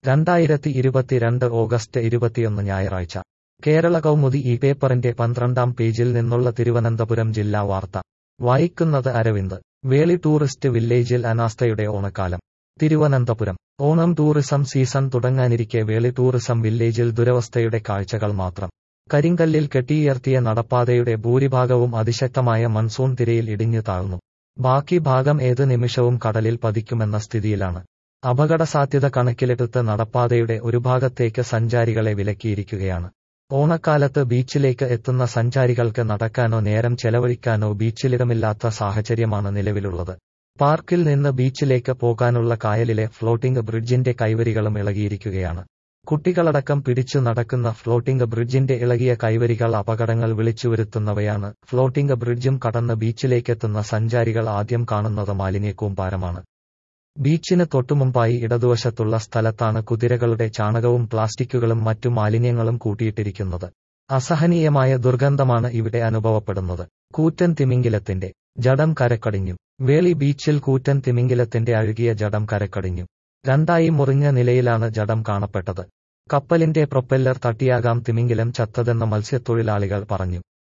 രണ്ടായിരത്തി ഇരുപത്തിരണ്ട് ഓഗസ്റ്റ് ഇരുപത്തിയൊന്ന് ഞായറാഴ്ച കേരള കൗമുദി ഈ പേപ്പറിന്റെ പന്ത്രണ്ടാം പേജിൽ നിന്നുള്ള തിരുവനന്തപുരം ജില്ലാ വാർത്ത വായിക്കുന്നത് അരവിന്ദ് വേളി ടൂറിസ്റ്റ് വില്ലേജിൽ അനാസ്ഥയുടെ ഓണക്കാലം തിരുവനന്തപുരം ഓണം ടൂറിസം സീസൺ തുടങ്ങാനിരിക്കെ വേളി ടൂറിസം വില്ലേജിൽ ദുരവസ്ഥയുടെ കാഴ്ചകൾ മാത്രം കരിങ്കല്ലിൽ കെട്ടിയുയർത്തിയ നടപ്പാതയുടെ ഭൂരിഭാഗവും അതിശക്തമായ മൺസൂൺ തിരയിൽ ഇടിഞ്ഞു താഴ്ന്നു ബാക്കി ഭാഗം ഏത് നിമിഷവും കടലിൽ പതിക്കുമെന്ന സ്ഥിതിയിലാണ് അപകട സാധ്യത കണക്കിലെടുത്ത് നടപ്പാതയുടെ ഒരു ഭാഗത്തേക്ക് സഞ്ചാരികളെ വിലക്കിയിരിക്കുകയാണ് ഓണക്കാലത്ത് ബീച്ചിലേക്ക് എത്തുന്ന സഞ്ചാരികൾക്ക് നടക്കാനോ നേരം ചെലവഴിക്കാനോ ബീച്ചിലിടമില്ലാത്ത സാഹചര്യമാണ് നിലവിലുള്ളത് പാർക്കിൽ നിന്ന് ബീച്ചിലേക്ക് പോകാനുള്ള കായലിലെ ഫ്ലോട്ടിംഗ് ബ്രിഡ്ജിന്റെ കൈവരികളും ഇളകിയിരിക്കുകയാണ് കുട്ടികളടക്കം പിടിച്ചു നടക്കുന്ന ഫ്ലോട്ടിംഗ് ബ്രിഡ്ജിന്റെ ഇളകിയ കൈവരികൾ അപകടങ്ങൾ വിളിച്ചുവരുത്തുന്നവയാണ് ഫ്ലോട്ടിംഗ് ബ്രിഡ്ജും കടന്ന് ബീച്ചിലേക്കെത്തുന്ന സഞ്ചാരികൾ ആദ്യം കാണുന്നത് മാലിന്യക്കൂമ്പാരമാണ് ബീച്ചിന് തൊട്ടുമുമ്പായി ഇടതുവശത്തുള്ള സ്ഥലത്താണ് കുതിരകളുടെ ചാണകവും പ്ലാസ്റ്റിക്കുകളും മറ്റു മാലിന്യങ്ങളും കൂട്ടിയിട്ടിരിക്കുന്നത് അസഹനീയമായ ദുർഗന്ധമാണ് ഇവിടെ അനുഭവപ്പെടുന്നത് കൂറ്റൻ തിമിംഗിലത്തിന്റെ ജഡം കരക്കടിഞ്ഞു വേളി ബീച്ചിൽ കൂറ്റൻ തിമിംഗിലത്തിന്റെ അഴുകിയ ജഡം കരക്കടിഞ്ഞു രണ്ടായി മുറിഞ്ഞ നിലയിലാണ് ജഡം കാണപ്പെട്ടത് കപ്പലിന്റെ പ്രൊപ്പല്ലർ തട്ടിയാകാം തിമിംഗിലം ചത്തതെന്ന് മത്സ്യത്തൊഴിലാളികൾ പറഞ്ഞു